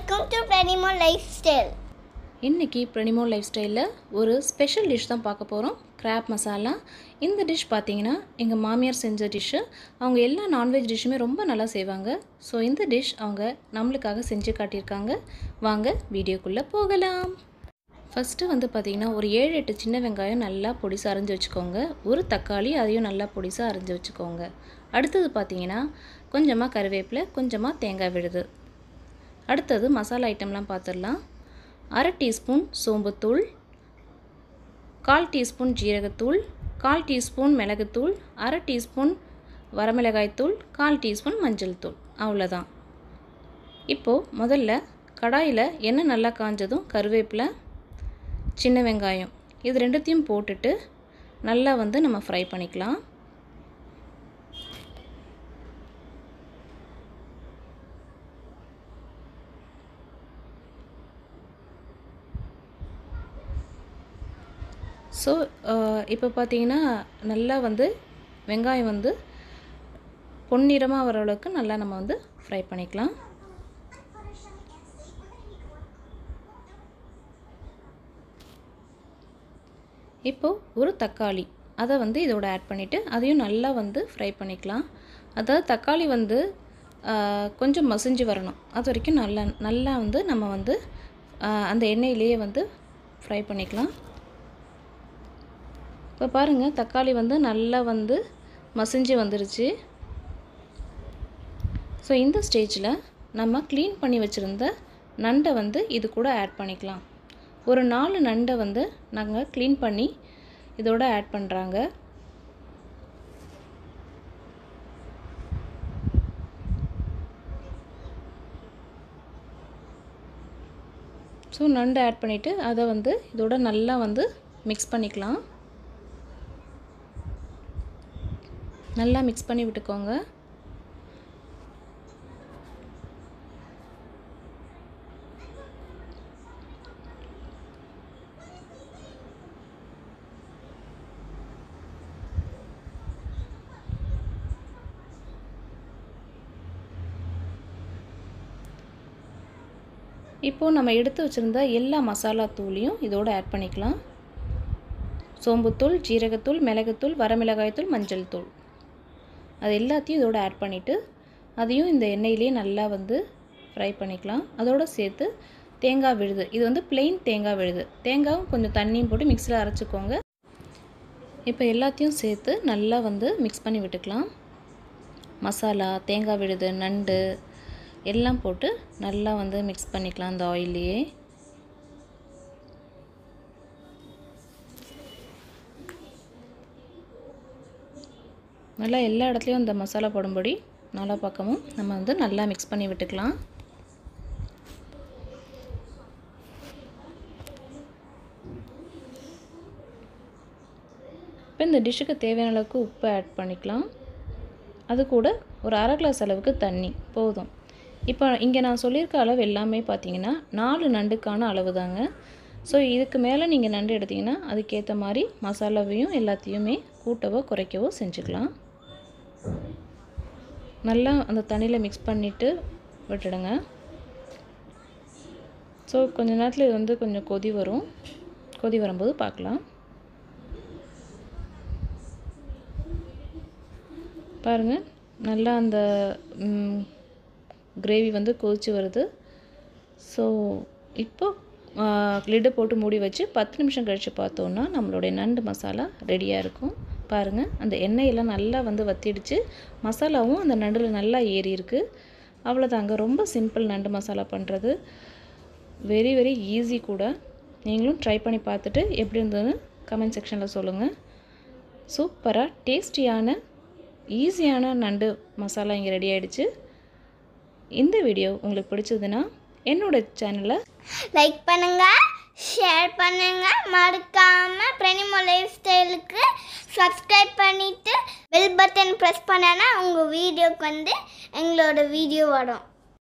welcome to Pranimo lifestyle இன்றைக்கி Pranimo life ஸ்டைலில் ஒரு ஸ்பெஷல் டிஷ் தான் பார்க்க போகிறோம் கிராப் மசாலா இந்த டிஷ் பார்த்தீங்கன்னா எங்கள் மாமியார் செஞ்ச டிஷ்ஷு அவங்க எல்லா நான்வெஜ் டிஷ்ஷுமே ரொம்ப நல்லா செய்வாங்க ஸோ இந்த டிஷ் அவங்க நம்மளுக்காக செஞ்சு காட்டியிருக்காங்க வாங்க வீடியோக்குள்ளே போகலாம் ஃபஸ்ட்டு வந்து பார்த்திங்கன்னா ஒரு ஏழு எட்டு சின்ன வெங்காயம் நல்லா பொடிசாக அரைஞ்சி வச்சுக்கோங்க ஒரு தக்காளி அதையும் நல்லா பொடிசாக அரைஞ்சி வச்சுக்கோங்க அடுத்தது பார்த்தீங்கன்னா கொஞ்சமாக கருவேப்பிலை கொஞ்சமாக தேங்காய் விழுது அடுத்தது மசாலா ஐட்டம்லாம் பார்த்துடலாம் அரை டீஸ்பூன் சோம்புத்தூள் கால் டீஸ்பூன் ஜீரகத்தூள் கால் டீஸ்பூன் மிளகுத்தூள் அரை டீஸ்பூன் வரமிளகாய்த்தூள் கால் டீஸ்பூன் மஞ்சள் தூள் அவ்வளோதான் இப்போது முதல்ல கடாயில் எண்ணெய் நல்லா காஞ்சதும் கருவேப்பிலை சின்ன வெங்காயம் இது ரெண்டுத்தையும் போட்டுட்டு நல்லா வந்து நம்ம ஃப்ரை பண்ணிக்கலாம் ஸோ இப்போ பார்த்தீங்கன்னா நல்லா வந்து வெங்காயம் வந்து பொன்னிறமாக வர அளவுக்கு நல்லா நம்ம வந்து ஃப்ரை பண்ணிக்கலாம் இப்போது ஒரு தக்காளி அதை வந்து இதோட ஆட் பண்ணிவிட்டு அதையும் நல்லா வந்து ஃப்ரை பண்ணிக்கலாம் அதாவது தக்காளி வந்து கொஞ்சம் மசிஞ்சு வரணும் அது வரைக்கும் நல்லா நல்லா வந்து நம்ம வந்து அந்த எண்ணெயிலேயே வந்து ஃப்ரை பண்ணிக்கலாம் இப்போ பாருங்கள் தக்காளி வந்து நல்லா வந்து மசிஞ்சு வந்துருச்சு ஸோ இந்த ஸ்டேஜில் நம்ம க்ளீன் பண்ணி வச்சுருந்த நண்டை வந்து இது கூட ஆட் பண்ணிக்கலாம் ஒரு நாலு நண்டை வந்து நாங்கள் க்ளீன் பண்ணி இதோட ஆட் பண்ணுறாங்க ஸோ நண்டு ஆட் பண்ணிவிட்டு அதை வந்து இதோட நல்லா வந்து மிக்ஸ் பண்ணிக்கலாம் நல்லா மிக்ஸ் பண்ணி விட்டுக்கோங்க இப்போது நம்ம எடுத்து வச்சுருந்த எல்லா மசாலா தூளையும் இதோடு ஆட் பண்ணிக்கலாம் சோம்புத்தூள் ஜீரகத்தூள் மிளகுத்தூள் வரமிளகாய்த்தூள் மஞ்சள் தூள் அது எல்லாத்தையும் இதோட ஆட் பண்ணிவிட்டு அதையும் இந்த எண்ணெயிலே நல்லா வந்து ஃப்ரை பண்ணிக்கலாம் அதோடு சேர்த்து தேங்காய் விழுது இது வந்து பிளெயின் தேங்காய் விழுது தேங்காயும் கொஞ்சம் தண்ணியும் போட்டு மிக்சியில் அரைச்சிக்கோங்க இப்போ எல்லாத்தையும் சேர்த்து நல்லா வந்து மிக்ஸ் பண்ணி விட்டுக்கலாம் மசாலா தேங்காய் விழுது நண்டு எல்லாம் போட்டு நல்லா வந்து மிக்ஸ் பண்ணிக்கலாம் அந்த ஆயிலையே நல்லா எல்லா இடத்துலையும் அந்த மசாலா போடும்படி நல்லா பக்கமும் நம்ம வந்து நல்லா மிக்ஸ் பண்ணி விட்டுக்கலாம் இப்போ இந்த டிஷ்ஷுக்கு தேவையான அளவுக்கு உப்பு ஆட் பண்ணிக்கலாம் அது கூட ஒரு அரை கிளாஸ் அளவுக்கு தண்ணி போதும் இப்போ இங்கே நான் சொல்லியிருக்க அளவு எல்லாமே பார்த்தீங்கன்னா நாலு நண்டுக்கான அளவு தாங்க ஸோ இதுக்கு மேலே நீங்கள் நண்டு எடுத்திங்கன்னா அதுக்கேற்ற மாதிரி மசாலாவையும் எல்லாத்தையுமே கூட்டவோ குறைக்கவோ செஞ்சுக்கலாம் நல்லா அந்த தண்ணியில் மிக்ஸ் பண்ணிவிட்டு விட்டுடுங்க ஸோ கொஞ்ச நேரத்தில் இது வந்து கொஞ்சம் கொதி வரும் கொதி வரும்போது பார்க்கலாம் பாருங்கள் நல்லா அந்த கிரேவி வந்து கொதிச்சு வருது ஸோ இப்போ லிட்டை போட்டு மூடி வச்சு பத்து நிமிஷம் கழித்து பார்த்தோன்னா நம்மளுடைய நண்டு மசாலா ரெடியாக இருக்கும் பாருங்கள் அந்த எண்ணெயெல்லாம் நல்லா வந்து வத்திடுச்சு மசாலாவும் அந்த நண்டில் நல்லா ஏறி இருக்குது அவ்வளோதாங்க ரொம்ப சிம்பிள் நண்டு மசாலா பண்ணுறது வெரி வெரி ஈஸி கூட நீங்களும் ட்ரை பண்ணி பார்த்துட்டு எப்படி இருந்ததுன்னு கமெண்ட் செக்ஷனில் சொல்லுங்கள் சூப்பராக டேஸ்டியான ஈஸியான நண்டு மசாலா இங்கே ரெடி ஆகிடுச்சு இந்த வீடியோ உங்களுக்கு பிடிச்சதுன்னா என்னோட சேனலை லைக் பண்ணுங்க ஷேர் பண்ணுங்க மறக்காம பிரனிமோ லைஃப் ஸ்டைலுக்கு சப்ஸ்கிரைப் பண்ணிட்டு பெல் பட்டன் ப்ரெஸ் பண்ணனா உங்கள் வீடியோக்கு வந்து எங்களோட வீடியோ வரும்